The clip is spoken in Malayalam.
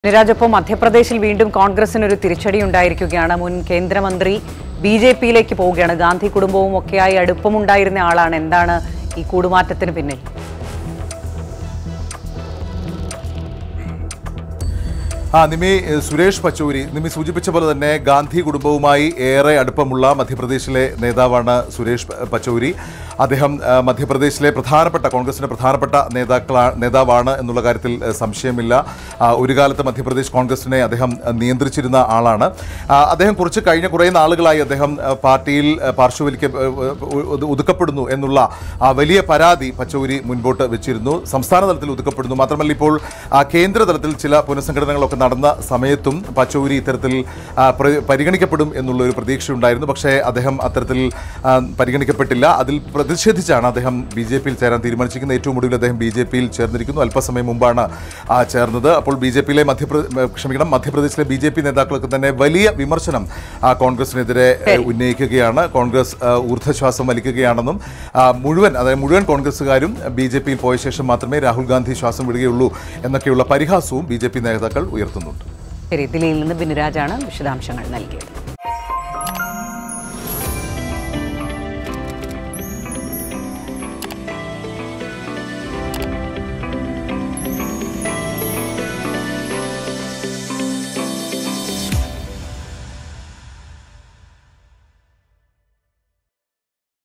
നിരാജ് മധ്യപ്രദേശിൽ വീണ്ടും കോൺഗ്രസിന് ഒരു തിരിച്ചടി ഉണ്ടായിരിക്കുകയാണ് മുൻ കേന്ദ്രമന്ത്രി ബി ജെ പിയിലേക്ക് പോവുകയാണ് ഗാന്ധി കുടുംബവും ഒക്കെയായി അടുപ്പമുണ്ടായിരുന്ന ആളാണ് എന്താണ് ഈ കൂടുമാറ്റത്തിന് പിന്നിൽ ആ നിമി ഏഹ്, സുരേഷ് പച്ചൂരി നിമി സൂചിപ്പിച്ച പോലെ തന്നെ ഗാന്ധി കുടുംബവുമായി ഏറെ അടുപ്പമുള്ള മധ്യപ്രദേശിലെ നേതാവാണ് സുരേഷ് പ- പച്ചൂരി അദ്ദേഹം ആ, മധ്യപ്രദേശിലെ പ്രധാനപ്പെട്ട കോൺഗ്രസിന്റെ പ്രധാനപ്പെട്ട നേതാക്കളാ നേതാവാണ് എന്നുള്ള കാര്യത്തിൽ ഏഹ്, സംശയമില്ല ആ, ഒരു കാലത്ത് മധ്യപ്രദേശ് കോൺഗ്രസിനെ അദ്ദേഹം ആ, നിയന്ത്രിച്ചിരുന്ന ആളാണ് ആ, അദ്ദേഹം കുറച്ച് കഴിഞ്ഞ കുറേ നാളുകളായി അദ്ദേഹം ആ, പാർട്ടിയിൽ ആ, പാർശ്വവൽക്ക ഏഹ്, ഒതു- ഒതുക്കപ്പെടുന്നു എന്നുള്ള ആ, വലിയ പരാതി പച്ചൂരി മുൻപോട്ട് വെച്ചിരുന്നു സംസ്ഥാന തലത്തിൽ ഒതുക്കപ്പെടുന്നു മാത്രമല്ല ഇപ്പോൾ ആ, കേന്ദ്ര തലത്തിൽ ചില പുനഃസംഘടനകളൊക്കെ നടന്ന സമയത്തും പച്ചൂരി ഇത്തരത്തിൽ ആ, പ്ര- പരിഗണിക്കപ്പെടും എന്നുള്ള ഒരു പ്രതീക്ഷയുണ്ടായിരുന്നു പക്ഷേ അദ്ദേഹം അത്തരത്തിൽ ആ, പരിഗണിക്കപ്പെട്ടില്ല അതിൽ പ്രതിഷേധിച്ചാണ് അദ്ദേഹം ബി ജെ പിയിൽ ചേരാൻ തീരുമാനിച്ചിരിക്കുന്നത് ഏറ്റവും ഒടുവിൽ അദ്ദേഹം ബി ജെ പിയിൽ ചേർന്നിരിക്കുന്നു അല്പസമയം മുമ്പാണ് ആ, ചേർന്നത് അപ്പോൾ ബി ജെ പിയിലെ മധ്യപ്ര ക്ഷമിക്കണം മധ്യപ്രദേശിലെ ബി ജെ പി നേതാക്കൾക്ക് തന്നെ വലിയ വിമർശനം ആ, കോൺഗ്രസിനെതിരെ ഏ, ഉന്നയിക്കുകയാണ് കോൺഗ്രസ് ആ, ഊർജ്ജശ്വാസം വലിക്കുകയാണെന്നും ആ, മുഴുവൻ അതായത് മുഴുവൻ കോൺഗ്രസ്സുകാരും ബി ജെ പിയിൽ പോയ ശേഷം മാത്രമേ രാഹുൽ ഗാന്ധി ശ്വാസം വിടുകയുള്ളൂ എന്നൊക്കെയുള്ള പരിഹാസവും ബി ജെ പി നേതാക്കൾ ഉയർത്തുന്നുണ്ട് ശരി ദില്ലിയിൽ നിന്ന് ബിനുരാജാണ് വിശദാംശങ്ങൾ നൽകിയത്